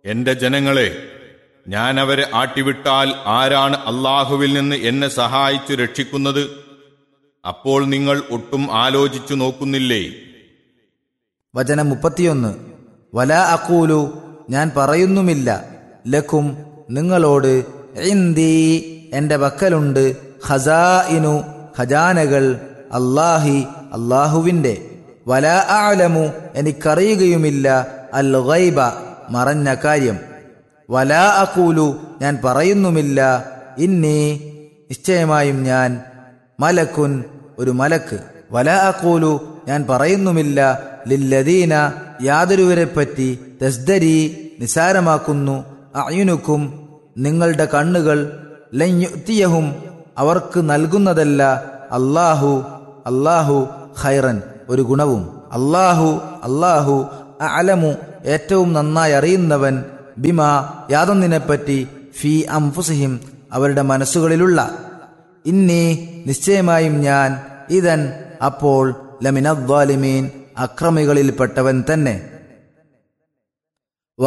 എന്റെ ജനങ്ങളെ ഞാൻ അവരെ ആട്ടിവിട്ടാൽ ആരാണ് അള്ളാഹുവിൽ നിന്ന് എന്നെ സഹായിച്ചു രക്ഷിക്കുന്നത് അപ്പോൾ നിങ്ങൾ ഒട്ടും ആലോചിച്ചു നോക്കുന്നില്ലേ വചനം മുപ്പത്തിയൊന്ന് വല അക്കൂലു ഞാൻ പറയുന്നുമില്ല ലക്കും നിങ്ങളോട് ഇന്ദീ എന്റെ പക്കലുണ്ട് ഖസാഇനു ഖജാനകൾ അല്ലാഹി അള്ളാഹുവിന്റെ വല ആലമു എനിക്കറിയുകയുമില്ല അൽ ഗൈബ മറഞ്ഞ കാര്യം വല അക്കൂലു ഞാൻ പറയുന്നുമില്ല ഇന്നി നിശ്ചയമായും ഞാൻ മലക്കുൻ ഒരു മലക്ക് വല അക്കൂലു ഞാൻ പറയുന്നുമില്ല ലില്ലദീന യാതൊരുവരെ പറ്റി തസ്ദരി നിസാരമാക്കുന്നു അയുനുക്കും നിങ്ങളുടെ കണ്ണുകൾ ലഞ്ഞുത്തിയഹും അവർക്ക് നൽകുന്നതല്ല അല്ലാഹു അല്ലാഹു ഖൈറൻ ഒരു ഗുണവും അല്ലാഹു അല്ലാഹു അലമു ഏറ്റവും നന്നായി അറിയുന്നവൻ ബിമ യാതൊന്നിനെപ്പറ്റി ഫി അംഫുസിഹിം അവരുടെ മനസ്സുകളിലുള്ള ഇന്നി നിശ്ചയമായും ഞാൻ ഇതൻ അപ്പോൾ ലമിനദ്വാലിമീൻ അക്രമികളിൽപ്പെട്ടവൻ തന്നെ